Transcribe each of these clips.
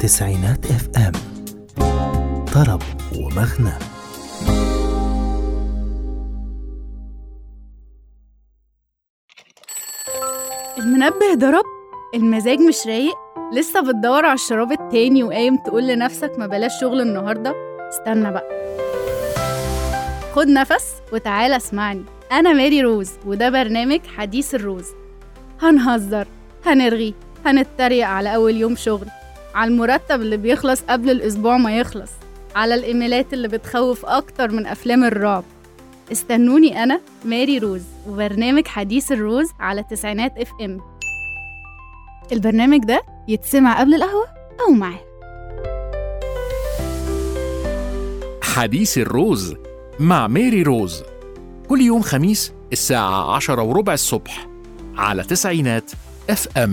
تسعينات اف ام طرب ومغنى المنبه ضرب المزاج مش رايق لسه بتدور على الشراب التاني وقايم تقول لنفسك ما بلاش شغل النهارده استنى بقى خد نفس وتعالى اسمعني انا ماري روز وده برنامج حديث الروز هنهزر هنرغي هنتريق على اول يوم شغل على المرتب اللي بيخلص قبل الاسبوع ما يخلص على الايميلات اللي بتخوف اكتر من افلام الرعب استنوني انا ماري روز وبرنامج حديث الروز على تسعينات اف ام البرنامج ده يتسمع قبل القهوة أو معاه حديث الروز مع ميري روز كل يوم خميس الساعة عشرة وربع الصبح على تسعينات اف ام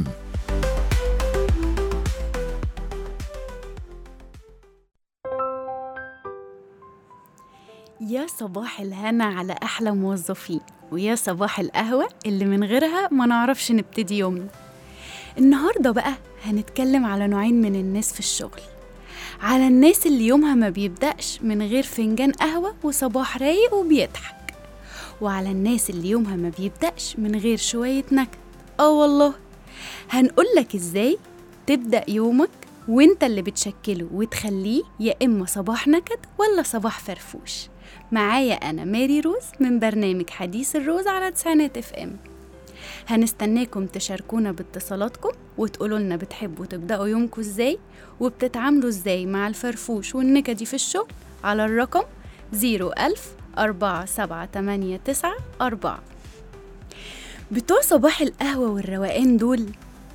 يا صباح الهنا على أحلى موظفين ويا صباح القهوة اللي من غيرها ما نعرفش نبتدي يومنا النهاردة بقى هنتكلم على نوعين من الناس في الشغل على الناس اللي يومها ما بيبدأش من غير فنجان قهوة وصباح رايق وبيضحك وعلى الناس اللي يومها ما بيبدأش من غير شوية نكد اه والله هنقولك ازاي تبدأ يومك وانت اللي بتشكله وتخليه يا اما صباح نكد ولا صباح فرفوش معايا انا ماري روز من برنامج حديث الروز على تسعينات اف ام هنستناكم تشاركونا باتصالاتكم وتقولوا لنا بتحبوا تبدأوا يومكم ازاي وبتتعاملوا ازاي مع الفرفوش والنكدي في الشغل على الرقم 01000 47894 بتوع صباح القهوة والروقان دول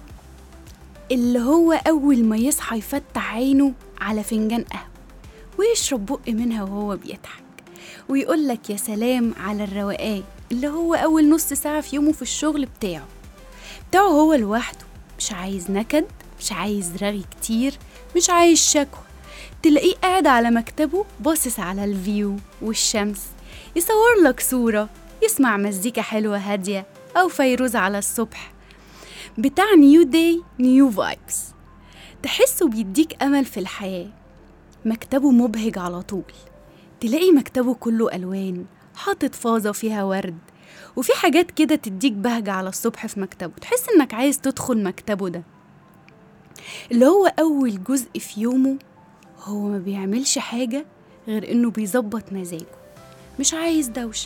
اللي هو أول ما يصحى يفتح عينه على فنجان قهوة ويشرب بق منها وهو بيضحك ويقول لك يا سلام على الروقان اللي هو أول نص ساعة في يومه في الشغل بتاعه بتاعه هو لوحده مش عايز نكد مش عايز رغي كتير مش عايز شكوى تلاقيه قاعد على مكتبه باصص على الفيو والشمس يصور لك صورة يسمع مزيكا حلوة هادية أو فيروز على الصبح بتاع نيو داي نيو فايبس تحسه بيديك أمل في الحياة مكتبه مبهج على طول تلاقي مكتبه كله ألوان حاطط فازة فيها ورد وفي حاجات كده تديك بهجة على الصبح في مكتبه تحس إنك عايز تدخل مكتبه ده اللي هو أول جزء في يومه هو ما بيعملش حاجة غير إنه بيظبط مزاجه مش عايز دوشة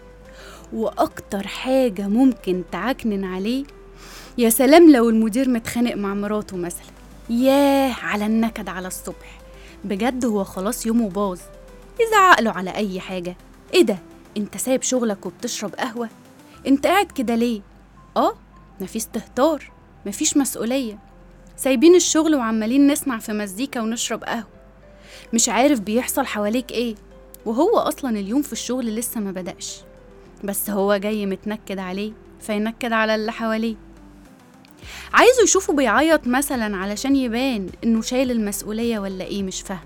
وأكتر حاجة ممكن تعكنن عليه يا سلام لو المدير متخانق مع مراته مثلا ياه على النكد على الصبح بجد هو خلاص يومه باظ يزعق له على أي حاجة إيه ده أنت سايب شغلك وبتشرب قهوة أنت قاعد كده ليه آه مفيش استهتار مفيش مسؤولية سايبين الشغل وعمالين نسمع في مزيكا ونشرب قهوة مش عارف بيحصل حواليك ايه وهو اصلا اليوم في الشغل لسه ما بدأش بس هو جاي متنكد عليه فينكد على اللي حواليه عايزه يشوفه بيعيط مثلا علشان يبان انه شايل المسؤولية ولا ايه مش فاهم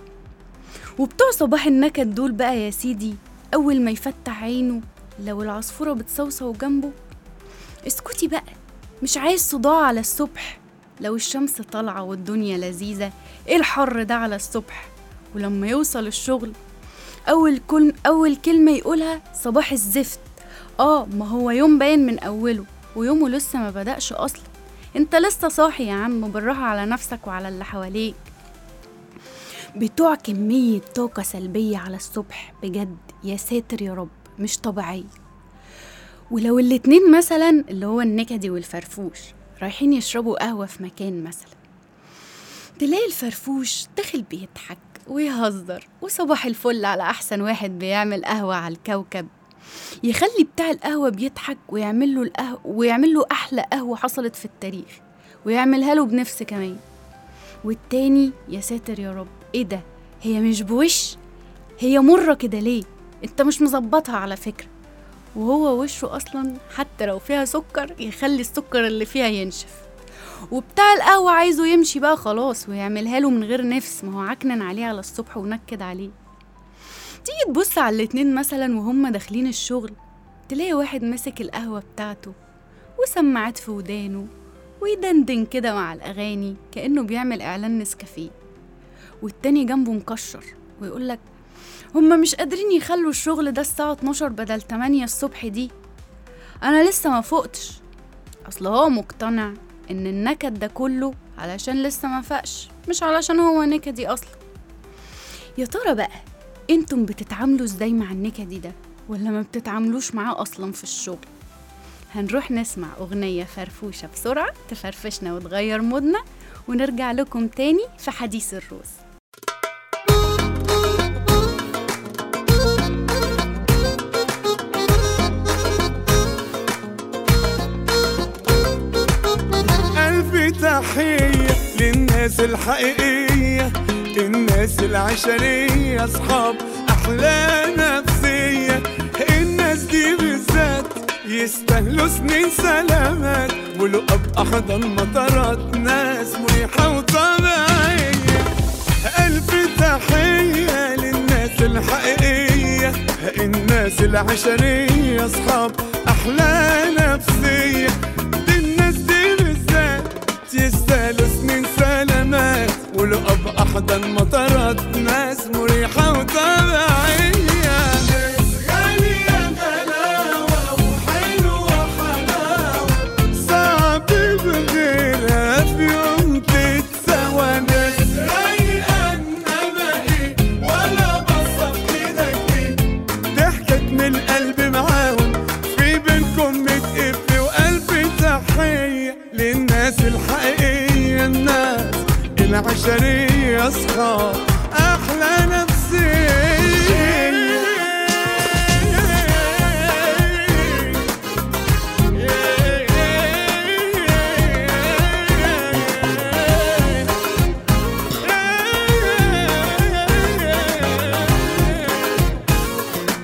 وبتوع صباح النكد دول بقى يا سيدي اول ما يفتح عينه لو العصفورة بتصوصو جنبه اسكتي بقى مش عايز صداع على الصبح لو الشمس طالعة والدنيا لذيذة ايه الحر ده على الصبح ولما يوصل الشغل أول كل أول كلمة يقولها صباح الزفت اه ما هو يوم باين من أوله ويومه لسه ما بدأش أصلا انت لسه صاحي يا عم بالراحة على نفسك وعلى اللي حواليك بتوع كمية طاقة سلبية على الصبح بجد يا ساتر يا رب مش طبيعية ولو الاتنين مثلا اللي هو النكدي والفرفوش رايحين يشربوا قهوة في مكان مثلا تلاقي الفرفوش داخل بيضحك ويهزر وصباح الفل على أحسن واحد بيعمل قهوة على الكوكب يخلي بتاع القهوة بيضحك ويعمل له القهوة ويعمل له أحلى قهوة حصلت في التاريخ ويعملها له بنفس كمان والتاني يا ساتر يا رب ايه ده هي مش بوش هي مرة كده ليه انت مش مظبطها على فكرة وهو وشه اصلا حتى لو فيها سكر يخلي السكر اللي فيها ينشف وبتاع القهوة عايزه يمشي بقى خلاص ويعملها له من غير نفس ما هو عكنن عليه على الصبح ونكد عليه تيجي تبص على الاتنين مثلا وهم داخلين الشغل تلاقي واحد ماسك القهوة بتاعته وسماعات في ودانه ويدندن كده مع الأغاني كأنه بيعمل إعلان نسكافيه والتاني جنبه مكشر ويقولك هما مش قادرين يخلوا الشغل ده الساعة 12 بدل 8 الصبح دي أنا لسه ما فقتش أصل هو مقتنع إن النكد ده كله علشان لسه ما فقش مش علشان هو نكدي أصلا يا ترى بقى انتم بتتعاملوا ازاي مع النكدي ده ولا ما بتتعاملوش معاه أصلا في الشغل هنروح نسمع أغنية فرفوشة بسرعة تفرفشنا وتغير مودنا ونرجع لكم تاني في حديث الروز ألف تحية للناس الحقيقية الناس العشرية أصحاب أحلى نفسية الناس دي بالذات يستاهلوا سنين سلامات ولقب أحضن مطارات ناس مريحة وطبيعية ألف تحية للناس الحقيقية الناس العشرية أصحاب أحلى نفسية دي الناس دي بالذات يستاهلوا سنين سلامات ولقب أحضن مطارات ناس مريحة وطبيعية ناس غالية غلاوة وحلوة حلاوة صعب بغيرها في يوم تتسوى ناس رايقة إنما إيه ولا بصة في إيدك إيه ضحكت من القلب معاهم في بينكم متقف وقلب تحية للناس الحقيقية الناس العشرية أصحاب أحلى نفسية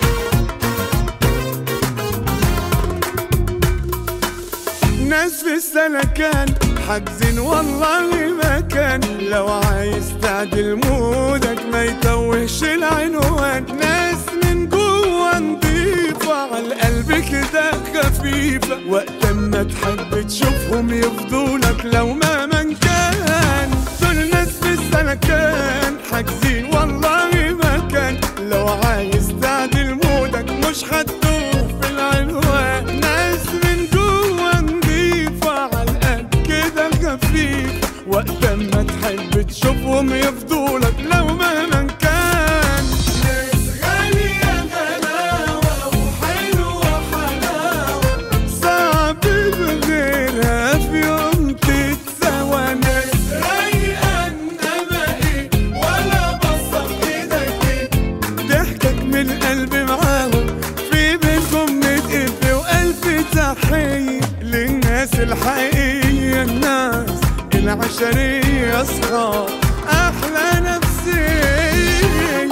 ناس في السلكان حاجزين والله مكان لو عايز تعدل مودك ما يتوهش العنوان ناس من جوه نضيفة على القلب كده خفيفة وقت ما تحب تشوفهم يفضولك لو ما من كان دول ناس في السلكان حاجزين والله مكان لو عايز تعدل مودك مش هتدوخ في العنوان ناس من جوه نضيفة على القلب كده خفيف وقت ما تحب تشوفهم يفضولك لو مهما كان ناس غالية غلاوة وحلوة حلاوة صعب بغيرها في يوم تتسوى ناس رايقة انما ايه ولا بصة في ايدك ايه ضحكك من القلب معاهم في بينكم متقف وألف تحية للناس الحقيقية الناس العشرية أصحاب أحلى نفسية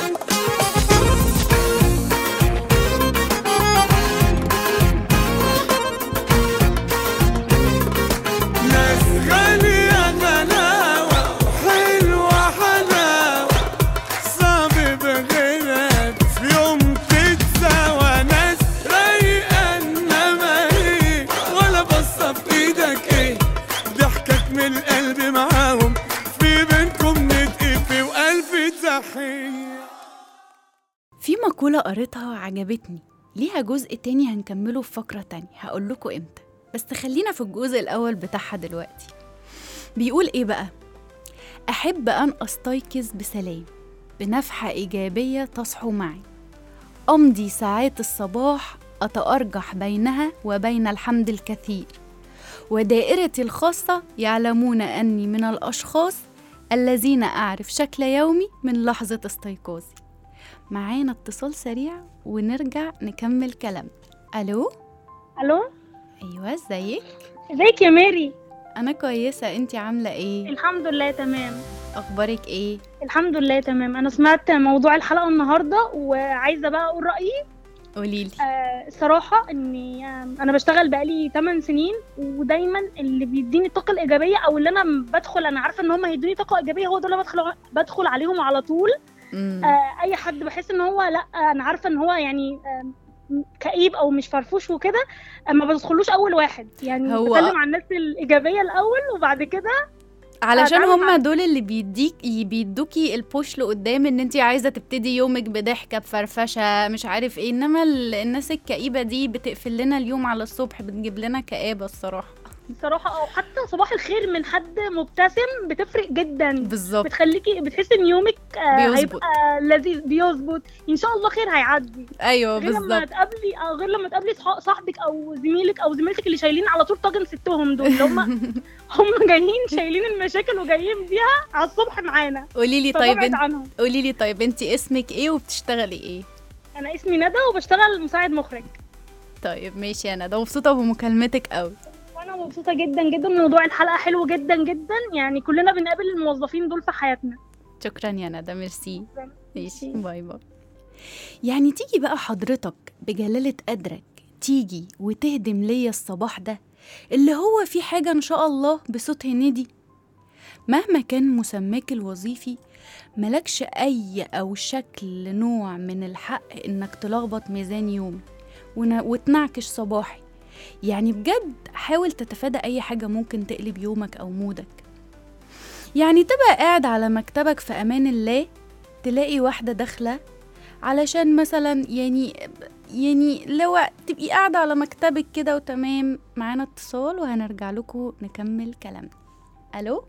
ناس غالية غلاوة حلوة حلاوة صعب بغيرها في يوم تتساوى ناس رايقة انما ايه ولا بصة في ايدك ايه ضحكك من القلب معاهم في بينكم نتقف وألف تحية في مقولة قريتها وعجبتني ليها جزء تاني هنكمله في فقرة تانية هقول لكم امتى بس خلينا في الجزء الأول بتاعها دلوقتي بيقول ايه بقى أحب أن أستيقظ بسلام بنفحة إيجابية تصحو معي أمضي ساعات الصباح أتأرجح بينها وبين الحمد الكثير ودائرتي الخاصة يعلمون أني من الأشخاص الذين أعرف شكل يومي من لحظة استيقاظي معانا اتصال سريع ونرجع نكمل كلامنا ألو الو أيوة ازيك ازيك يا ماري أنا كويسة انتي عاملة ايه الحمد لله تمام أخبارك ايه الحمد لله تمام انا سمعت موضوع الحلقه النهارده وعايزه بقى اقول رايي قوليلي آه صراحه اني آه انا بشتغل بقالي 8 سنين ودايما اللي بيديني الطاقه الايجابيه او اللي انا بدخل انا عارفه ان هم هيدوني طاقه ايجابيه هو دول اللي بدخل بدخل عليهم على طول مم. آه اي حد بحس ان هو لا انا عارفه ان هو يعني آه كئيب او مش فرفوش وكده ما بدخلوش اول واحد يعني هو- بتكلم عن الناس الايجابيه الاول وبعد كده علشان هتعامل هم مع- دول اللي بيديك بيدوكي البوش لقدام ان انت عايزه تبتدي يومك بضحكه بفرفشه مش عارف ايه انما ال- الناس الكئيبه دي بتقفل لنا اليوم على الصبح بتجيب لنا كآبه الصراحه بصراحه او حتى صباح الخير من حد مبتسم بتفرق جدا بالظبط بتخليكي بتحسي ان يومك آه، بيظبط. هيبقى لذيذ بيظبط ان شاء الله خير هيعدي ايوه غير لما بالظبط تقابلي أو غير لما تقابلي صح- صاحبك او زميلك او زميلتك اللي شايلين على طول طاجن ستهم دول اللي هم هم جايين شايلين المشاكل وجايين بيها على الصبح معانا قولي لي طيب فببعد انت عنهم قولي لي طيب انت اسمك ايه وبتشتغلي ايه انا اسمي ندى وبشتغل مساعد مخرج طيب ماشي يا ندى مبسوطه بمكالمتك قوي وانا مبسوطه جدا جدا موضوع الحلقه حلو جدا جدا يعني كلنا بنقابل الموظفين دول في حياتنا شكرا يا ندى ميرسي ماشي ميرسي. باي باي يعني تيجي بقى حضرتك بجلالة قدرك تيجي وتهدم ليا الصباح ده اللي هو في حاجة إن شاء الله بصوت هنيدي مهما كان مسماك الوظيفي ملكش أي أو شكل نوع من الحق إنك تلخبط ميزان يومي ون- وتنعكش صباحي يعني بجد حاول تتفادى أي حاجة ممكن تقلب يومك أو مودك يعني تبقى قاعد على مكتبك في أمان الله تلاقي واحدة داخلة علشان مثلا يعني يعني لو تبقي قاعدة على مكتبك كده وتمام معانا اتصال وهنرجع لكم نكمل كلامنا ألو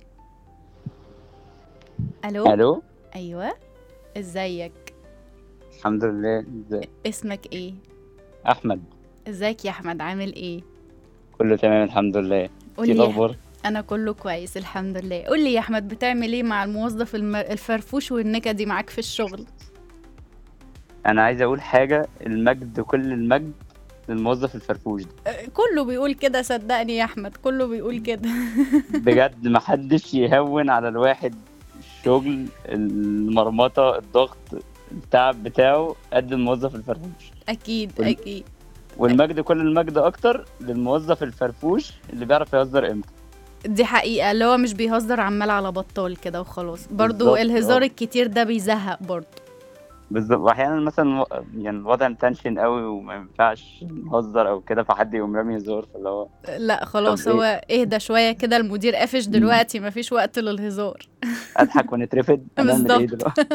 ألو الو أيوة ازيك الحمد لله ازاي اسمك ايه احمد ازيك يا أحمد عامل ايه كله تمام الحمد لله ايه قولي يا الاخبار انا كله كويس الحمد لله قولي يا احمد بتعمل ايه مع الموظف الم- الفرفوش والنكدي معاك في الشغل انا عايز اقول حاجه المجد كل المجد للموظف الفرفوش ده أه، كله بيقول كده صدقني يا احمد كله بيقول كده بجد محدش يهون على الواحد الشغل المرمطه الضغط التعب بتاعه قد الموظف الفرفوش اكيد قولي. اكيد والمجد كل المجد اكتر للموظف الفرفوش اللي بيعرف يهزر امتى دي حقيقة اللي هو مش بيهزر عمال على بطال كده وخلاص برضو بالظبط، الهزار اه. الكتير ده بيزهق برضو بالظبط واحيانا مثلا و- يعني الوضع متنشن قوي وما ينفعش نهزر او كده فحد يقوم رامي هزار فاللي هو لا خلاص طب إيه؟ هو اهدى شوية كده المدير قافش دلوقتي مفيش وقت للهزار اضحك ونترفد هنعمل ايه بالظبط. دلوقتي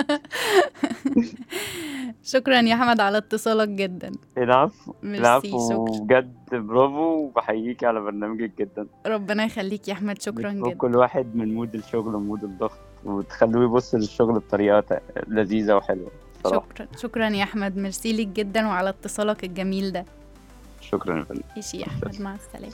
شكرا يا احمد على اتصالك جدا العفو ميرسي العفو شكرا بجد برافو وبحييكي على برنامجك جدا ربنا يخليك يا احمد شكرا بتفوق جدا كل واحد من مود الشغل ومود الضغط وتخلوه يبص للشغل بطريقة ت- لذيذة وحلوة صراحة شكرا شكرا يا احمد ميرسي ليك جدا وعلى اتصالك الجميل ده شكرا يا فندم ماشي يا احمد مع السلامه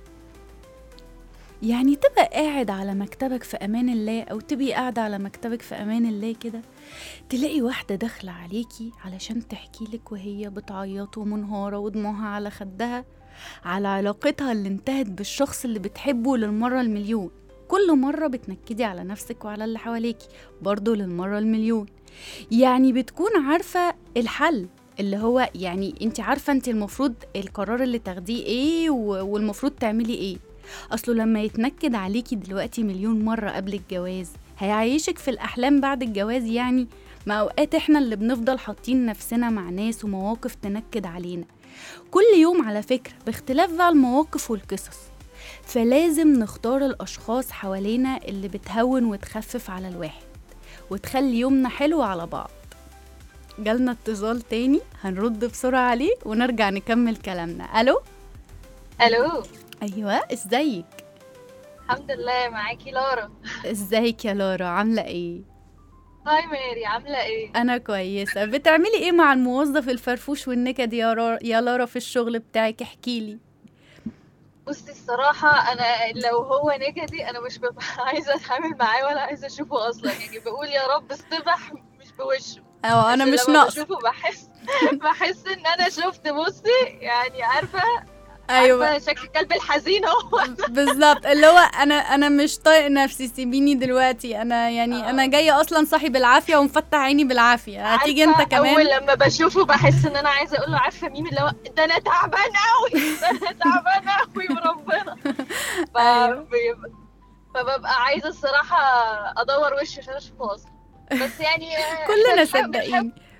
يعني تبقى قاعد على مكتبك في امان الله او تبقي قاعده على مكتبك في امان الله كده تلاقي واحده داخله عليكي علشان تحكي لك وهي بتعيط ومنهاره ودموعها على خدها على علاقتها اللي انتهت بالشخص اللي بتحبه للمره المليون كل مرة بتنكدي على نفسك وعلى اللي حواليكي برضه للمرة المليون يعني بتكون عارفة الحل اللي هو يعني انت عارفه انت المفروض القرار اللي تاخديه ايه و- والمفروض تعملي ايه اصله لما يتنكد عليكي دلوقتي مليون مره قبل الجواز هيعيشك في الاحلام بعد الجواز يعني ما اوقات احنا اللي بنفضل حاطين نفسنا مع ناس ومواقف تنكد علينا كل يوم على فكره باختلاف بقى المواقف والقصص فلازم نختار الاشخاص حوالينا اللي بتهون وتخفف على الواحد وتخلي يومنا حلو على بعض جالنا اتصال تاني هنرد بسرعة عليه ونرجع نكمل كلامنا ألو الو أيوة ازيك الحمد لله معاكي لارا ازيك يا لارا عاملة ايه هاي ماري عامله ايه أنا كويسة بتعملي ايه مع الموظف الفرفوش والنكد يا, را... يا لارا في الشغل بتاعك احكيلي بصي الصراحه انا لو هو نكدي انا مش ببقى عايزه اتعامل معاه ولا عايزه اشوفه اصلا يعني بقول يا رب اصطبح مش بوشه أو أنا بس مش لما ناقص بشوفه بحس بحس ان انا شفت بصي يعني عارفه أيوة عارفه شكل الكلب الحزين اهو بالظبط اللي هو انا انا مش طايق نفسي سيبيني دلوقتي انا يعني انا جايه اصلا صاحي بالعافيه ومفتح عيني بالعافيه هتيجي انت عارفة اول كمان لما بشوفه بحس ان انا عايزه اقول له عارفه مين اللي هو ده انا تعبان قوي ده انا تعبان قوي وربنا ف... أيوة. بيبقى- فببقى عايزه الصراحه ادور وشي عشان اشوفه اصلا بس يعني كلنا بنحاول- صدقيني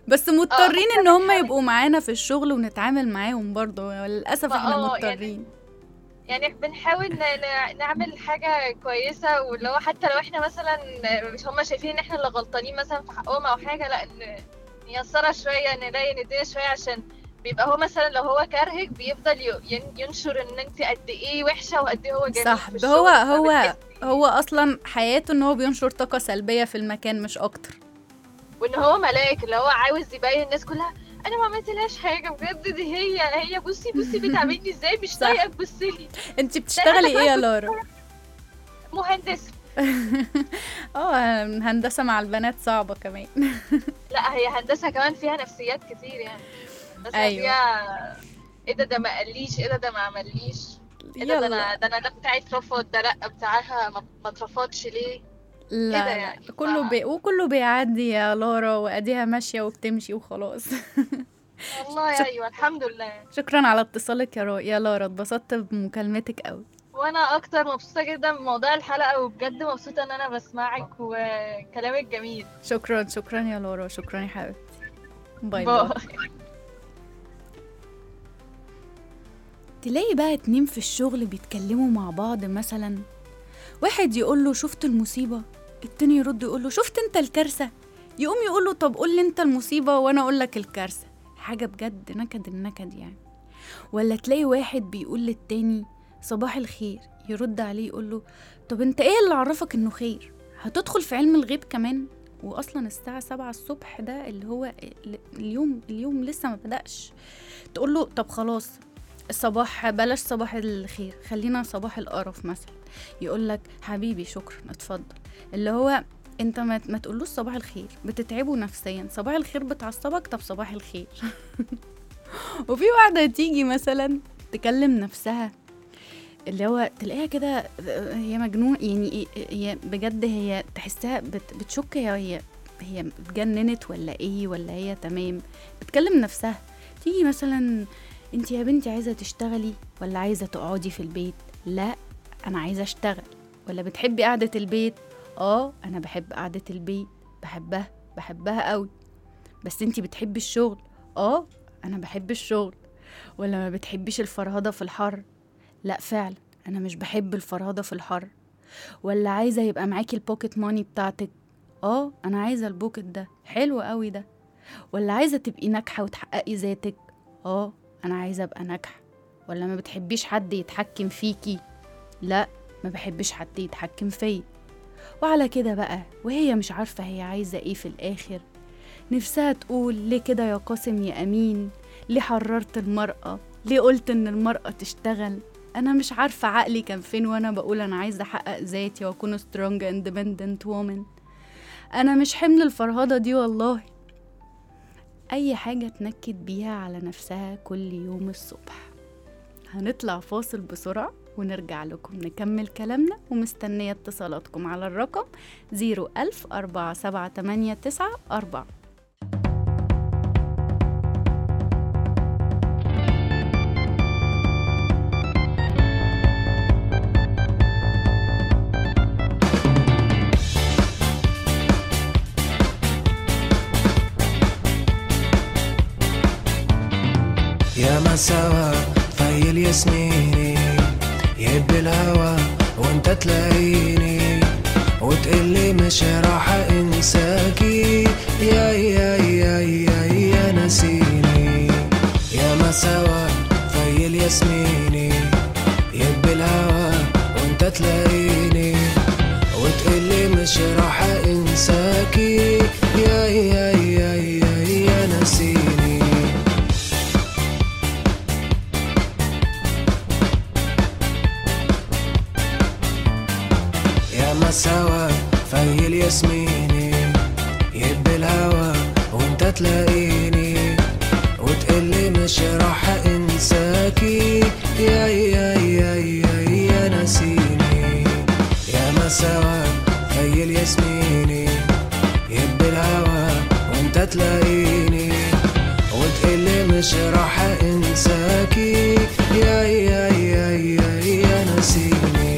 بس مضطرين ان هم بنحاول. يبقوا معانا في الشغل ونتعامل معاهم برضه للاسف ما احنا اه مضطرين يعني بنحاول ن- ن- نعمل حاجة كويسة واللي هو حتى لو احنا مثلا مش هما شايفين ان احنا اللي غلطانين مثلا في حقهم او حاجة لا ن- نيسرها شوية نلاقي نديها شوية عشان بيبقى هو مثلا لو هو كارهك بيفضل ي- ين- ينشر ان انت قد ايه وحشة وقد ايه هو جميل صح في ده هو الشغل، هو فبتحسي- هو اصلا حياته ان هو بينشر طاقه سلبيه في المكان مش اكتر وان هو ملاك اللي هو عاوز يبين الناس كلها انا ما عملتلهاش حاجة بجد دي هي هي بصي بصي بتعاملني ازاي مش صح. طايقة تبصلي انت بتشتغلي ايه يا لارا مهندسة اه هندسه مع البنات صعبه كمان لا هي هندسة كمان فيها نفسيات كتير يعني بس أيوة. فيها ايه ده ده ما قاليش ايه ده ده ما عمليش ايه ده ده انا يلا ده انا ده بتاعي اترفض ده لا بتاعها ما ما اترفضش ليه لا, كده لا يعني. كله ف- بي... وكله بيعدي يا لارا واديها ماشيه وبتمشي وخلاص والله شك- ايوه الحمد لله شكرا على اتصالك يا را... يا لارا اتبسطت بمكالمتك قوي وانا اكتر مبسوطة جدا بموضوع الحلقة وبجد مبسوطة ان انا بسمعك وكلامك جميل شكرا شكرا يا لارا شكرا يا حبيبتي باي باي باي تلاقي بقى اتنين في الشغل بيتكلموا مع بعض مثلا واحد يقول له شفت المصيبة التاني يرد يقول له شفت انت الكارثة يقوم يقول له طب قول لي انت المصيبة وانا اقول لك الكارثة حاجة بجد نكد النكد يعني ولا تلاقي واحد بيقول للتاني صباح الخير يرد عليه يقول له طب انت ايه اللي عرفك انه خير هتدخل في علم الغيب كمان واصلا الساعة سبعة الصبح ده اللي هو ال- اليوم اليوم لسه ما بدأش تقول له طب خلاص الصباح بلاش صباح الخير خلينا صباح القرف مثلا يقول لك حبيبي شكرا اتفضل اللي هو انت ما, ما تقولوش صباح الخير بتتعبه نفسيا صباح الخير بتعصبك طب صباح الخير وفي واحدة تيجي مثلا تكلم نفسها اللي هو تلاقيها كده هي مجنون يعني إيه- هي بجد هي تحسها بت بتشك هي هي هي اتجننت ولا ايه ولا هي تمام بتكلم نفسها تيجي مثلا انت يا بنتي عايزه تشتغلي ولا عايزه تقعدي في البيت لا انا عايزه اشتغل ولا بتحبي قعده البيت اه انا بحب قعده البيت بحبها بحبها قوي بس انتي بتحبي الشغل اه انا بحب الشغل ولا ما بتحبيش الفرهده في الحر لا فعلا انا مش بحب الفرهده في الحر ولا عايزه يبقى معاكي البوكيت ماني بتاعتك اه انا عايزه البوكيت ده حلو قوي ده ولا عايزه تبقي ناجحه وتحققي ذاتك اه انا عايزه ابقى ناجحه ولا ما بتحبيش حد يتحكم فيكي لا ما بحبش حد يتحكم فيا وعلى كده بقى وهي مش عارفه هي عايزه ايه في الاخر نفسها تقول ليه كده يا قاسم يا امين ليه حررت المراه ليه قلت ان المراه تشتغل انا مش عارفه عقلي كان فين وانا بقول انا عايزه احقق ذاتي واكون سترونج اندبندنت وومن انا مش حمل الفرهده دي والله اي حاجه تنكد بيها على نفسها كل يوم الصبح هنطلع فاصل بسرعه ونرجع لكم نكمل كلامنا ومستنية اتصالاتكم على الرقم 01000 47894 يا ما سوا في الياسميني يهب الهوى وانت تلاقيني وتقلي مش راح انساكي يا يا يا يا يا نسيني يا ما سوا في الياسميني يهب الهوى وانت تلاقيني وتقلي مش راح انساكي يا يا يا يا يا نسيني يا ما سوا في الياسميني يهب الهوى وانت تلاقيني وتقلي مش راح انساكي يا يا يا يا يا نسيني يا ما سوا في الياسميني يهب الهوى وانت تلاقيني وتقلي مش راح انساكي يا يا يا يا يا نسيني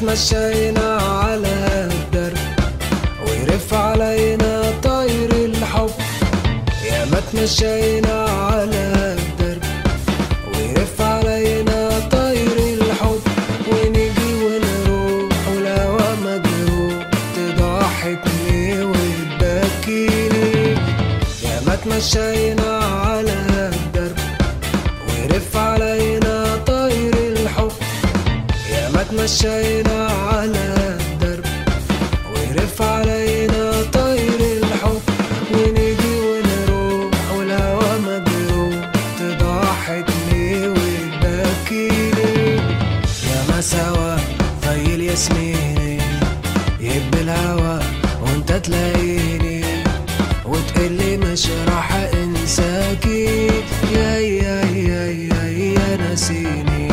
تمشينا على الدرب ويرف علينا طير الحب يا ما تمشينا على الدرب ويرف علينا طير الحب ونيجي ونروح والهوا مجروح تضحكني وتبكيني يا ما تمشينا على الدرب ويرف علينا طير الحب يا ما تمشينا على الدرب ويرف علينا طير الحب ونيجي ونروح والهوا مجروح تضحكني وتبكيني يا ما سوا في الياسميني يهب الهوا وانت تلاقيني وتقلي مش راح انساكي يا يا يا يا يا ناسيني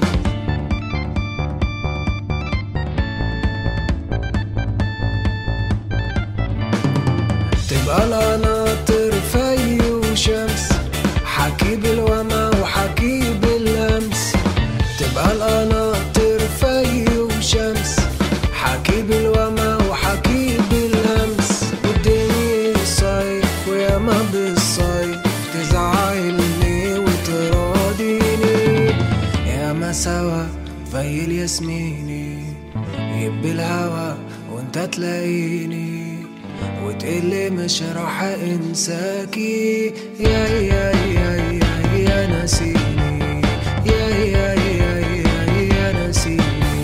تبقى القناطر في وشمس حكي بالوما وحكي باللمس تبقى القناطر في وشمس حكي بالوما وحكي باللمس والدنيا صيف ويا ما بالصيف تزعلني وتراضيني يا ما سوا في الياسميني يب الهوا وانت تلاقيني وتقلي مش راح انساكي يا يا يا يا يا ناسيني يا يا يا يا يا ناسيني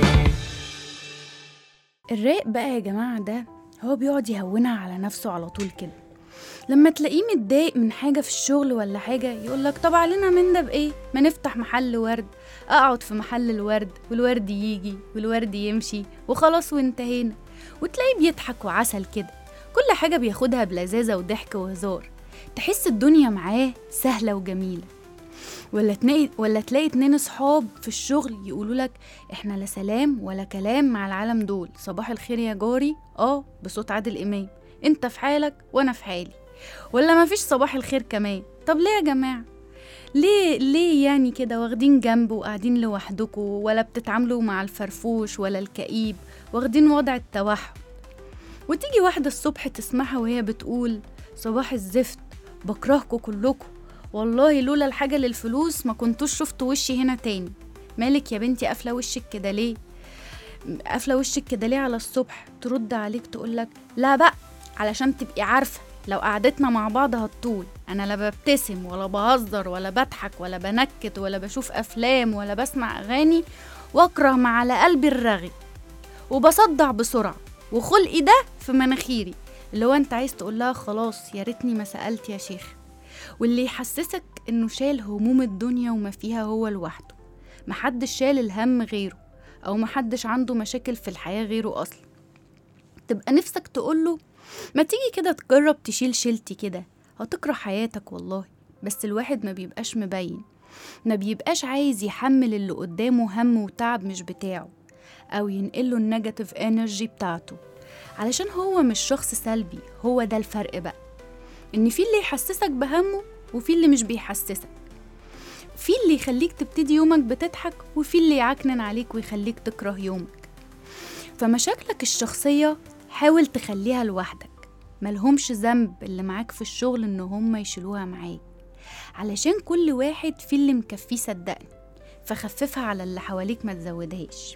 الرايق بقى يا جماعة ده هو بيقعد يهونها على نفسه على طول كده لما تلاقيه متضايق من حاجة في الشغل ولا حاجة يقولك طب علينا من ده بإيه؟ ما نفتح محل ورد أقعد في محل الورد والورد يجي والورد يمشي وخلاص وانتهينا وتلاقيه بيضحك وعسل كده كل حاجة بياخدها بلذاذة وضحك وهزار تحس الدنيا معاه سهلة وجميلة ولا تلاقي ولا تلاقي اتنين صحاب في الشغل يقولوا لك احنا لا سلام ولا كلام مع العالم دول صباح الخير يا جاري اه بصوت عادل امام انت في حالك وانا في حالي ولا مفيش صباح الخير كمان طب ليه يا جماعه ليه ليه يعني كده واخدين جنب وقاعدين لوحدكم ولا بتتعاملوا مع الفرفوش ولا الكئيب واخدين وضع التوحد وتيجي واحدة الصبح تسمعها وهي بتقول صباح الزفت بكرهكوا كلكوا والله لولا الحاجة للفلوس ما كنتوش شفتوا وشي هنا تاني مالك يا بنتي قافلة وشك كده ليه قافلة وشك كده ليه على الصبح ترد عليك تقولك لا بقى علشان تبقي عارفة لو قعدتنا مع بعض هتطول انا لا ببتسم ولا بهزر ولا بضحك ولا بنكت ولا بشوف افلام ولا بسمع اغاني واكره ما على قلبي الرغي وبصدع بسرعه وخلقي ده في مناخيري اللي هو انت عايز تقول لها خلاص يا ريتني ما سالت يا شيخ واللي يحسسك انه شال هموم الدنيا وما فيها هو لوحده محدش شال الهم غيره او محدش عنده مشاكل في الحياه غيره اصلا تبقى نفسك تقوله ما تيجي كده تجرب تشيل شيلتي كده هتكره حياتك والله بس الواحد ما بيبقاش مبين ما بيبقاش عايز يحمل اللي قدامه هم وتعب مش بتاعه أو ينقله النيجاتيف انرجي بتاعته علشان هو مش شخص سلبي هو ده الفرق بقى إن في اللي يحسسك بهمه وفي اللي مش بيحسسك في اللي يخليك تبتدي يومك بتضحك وفي اللي يعكنن عليك ويخليك تكره يومك فمشاكلك الشخصية حاول تخليها لوحدك ملهمش ذنب اللي معاك في الشغل ان هم يشيلوها معاك علشان كل واحد في اللي مكفيه صدقني فخففها على اللي حواليك ما تزودهاش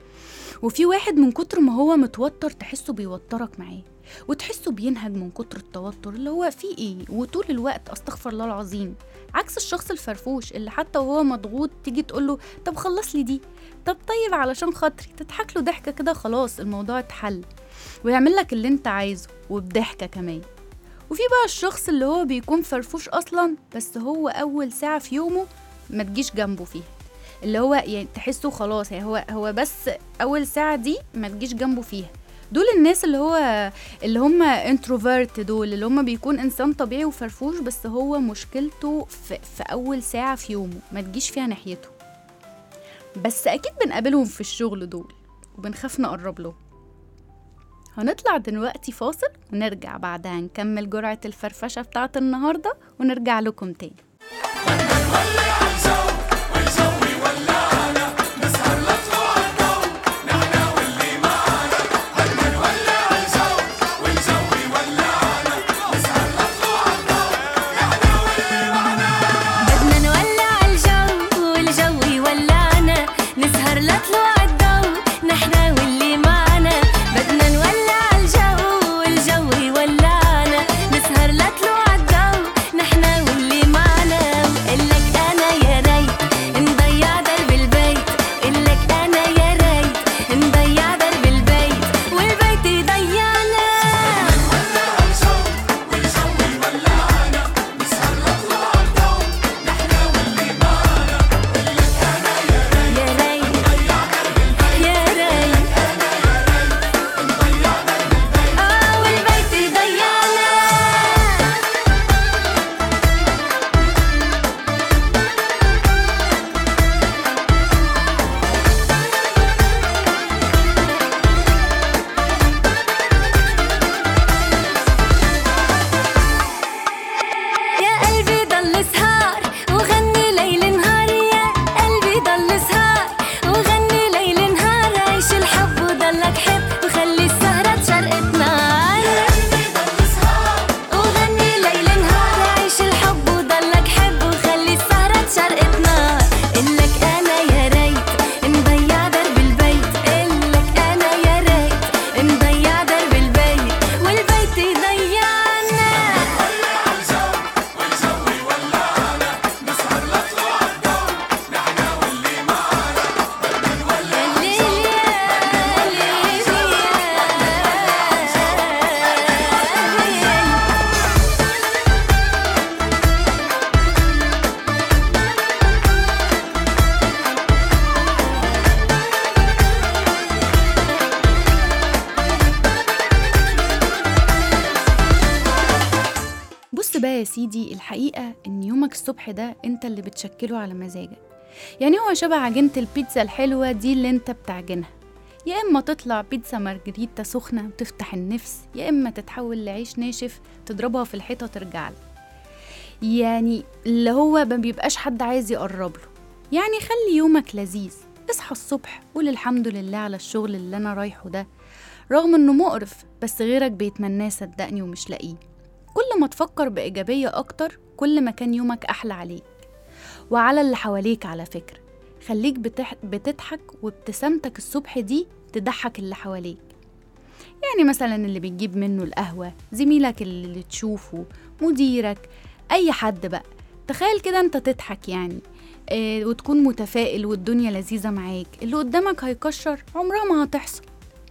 وفي واحد من كتر ما هو متوتر تحسه بيوترك معاه وتحسه بينهج من كتر التوتر اللي هو فيه ايه وطول الوقت استغفر الله العظيم عكس الشخص الفرفوش اللي حتى وهو مضغوط تيجي تقوله طب خلص لي دي طب طيب علشان خاطري تضحك له ضحكه كده خلاص الموضوع اتحل ويعمل لك اللي انت عايزه وبضحكه كمان وفي بقى الشخص اللي هو بيكون فرفوش اصلا بس هو اول ساعه في يومه ما تجيش جنبه فيها اللي هو يعني تحسه خلاص يعني هو هو بس اول ساعه دي ما تجيش جنبه فيها دول الناس اللي هو اللي هم انتروفيرت دول اللي هم بيكون انسان طبيعي وفرفوش بس هو مشكلته في, في اول ساعه في يومه ما تجيش فيها ناحيته بس اكيد بنقابلهم في الشغل دول وبنخاف نقرب لهم هنطلع دلوقتي فاصل ونرجع بعدها نكمل جرعة الفرفشة بتاعت النهاردة ونرجع لكم تاني نسهر لطفو عالضو سيدي الحقيقة إن يومك الصبح ده أنت اللي بتشكله على مزاجك يعني هو شبه عجينة البيتزا الحلوة دي اللي أنت بتعجنها يا إما تطلع بيتزا مارجريتا سخنة وتفتح النفس يا إما تتحول لعيش ناشف تضربها في الحيطة ترجع لك يعني اللي هو ما بيبقاش حد عايز يقرب له يعني خلي يومك لذيذ اصحى الصبح قول الحمد لله على الشغل اللي أنا رايحه ده رغم إنه مقرف بس غيرك بيتمناه صدقني ومش لاقيه كل ما تفكر بإيجابية أكتر كل ما كان يومك أحلى عليك وعلى اللي حواليك على فكرة خليك بتح... بتضحك وابتسامتك الصبح دي تضحك اللي حواليك يعني مثلا اللي بتجيب منه القهوة زميلك اللي تشوفه مديرك أي حد بقى تخيل كده انت تضحك يعني اه وتكون متفائل والدنيا لذيذة معاك اللي قدامك هيكشر عمرها ما هتحصل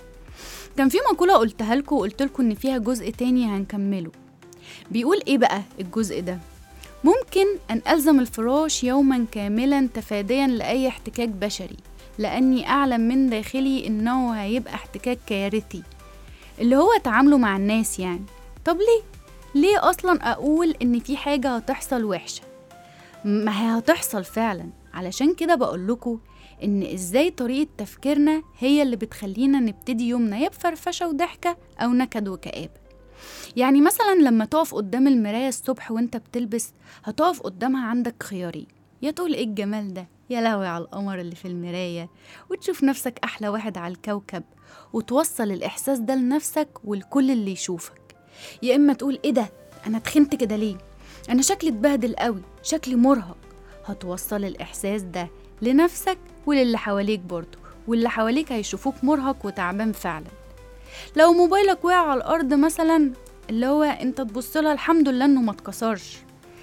كان في مقولة قلتها لكم وقلت لكم إن فيها جزء تاني هنكمله بيقول إيه بقى الجزء ده ممكن أن ألزم الفراش يوما كاملا تفاديا لأي احتكاك بشري لأني أعلم من داخلي إنه هيبقى احتكاك كارثي اللي هو تعامله مع الناس يعني طب ليه؟ ليه أصلا أقول إن في حاجة هتحصل وحشة؟ ما هي هتحصل فعلا علشان كده بقول لكم إن إزاي طريقة تفكيرنا هي اللي بتخلينا نبتدي يومنا يا بفرفشة وضحكة أو نكد وكآبة يعني مثلا لما تقف قدام المراية الصبح وانت بتلبس هتقف قدامها عندك خيارين يا تقول ايه الجمال ده يا لهوي على القمر اللي في المراية وتشوف نفسك أحلى واحد على الكوكب وتوصل الإحساس ده لنفسك ولكل اللي يشوفك يا إما تقول ايه ده أنا تخنت كده ليه أنا شكلي اتبهدل قوي شكلي مرهق هتوصل الإحساس ده لنفسك وللي حواليك برضه واللي حواليك هيشوفوك مرهق وتعبان فعلا لو موبايلك وقع على الارض مثلا اللي هو انت تبص لها الحمد لله انه ما اتكسرش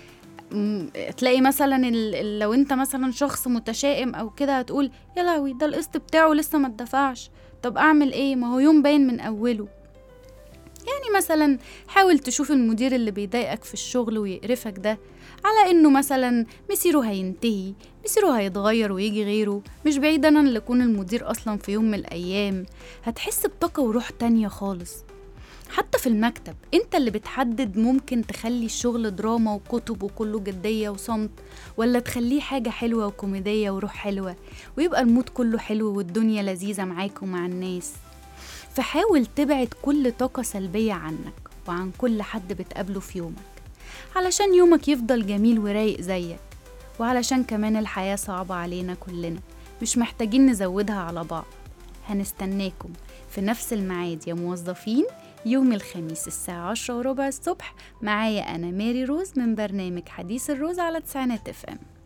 م- تلاقي مثلا ال- ال- لو انت مثلا شخص متشائم او كده هتقول يا لهوي ده القسط بتاعه لسه ما اتدفعش طب اعمل ايه ما هو يوم باين من اوله يعني مثلا حاول تشوف المدير اللي بيضايقك في الشغل ويقرفك ده على انه مثلا مسيره هينتهي مسيره هيتغير ويجي غيره مش بعيد انا اللي اكون المدير اصلا في يوم من الايام هتحس بطاقة وروح تانية خالص حتى في المكتب انت اللي بتحدد ممكن تخلي الشغل دراما وكتب وكله جدية وصمت ولا تخليه حاجة حلوة وكوميدية وروح حلوة ويبقى المود كله حلو والدنيا لذيذة معاك ومع الناس فحاول تبعد كل طاقة سلبية عنك وعن كل حد بتقابله في يومك علشان يومك يفضل جميل ورايق زيك وعلشان كمان الحياة صعبة علينا كلنا مش محتاجين نزودها على بعض هنستناكم في نفس الميعاد يا موظفين يوم الخميس الساعة عشرة وربع الصبح معايا أنا ماري روز من برنامج حديث الروز على تسعينات اف ام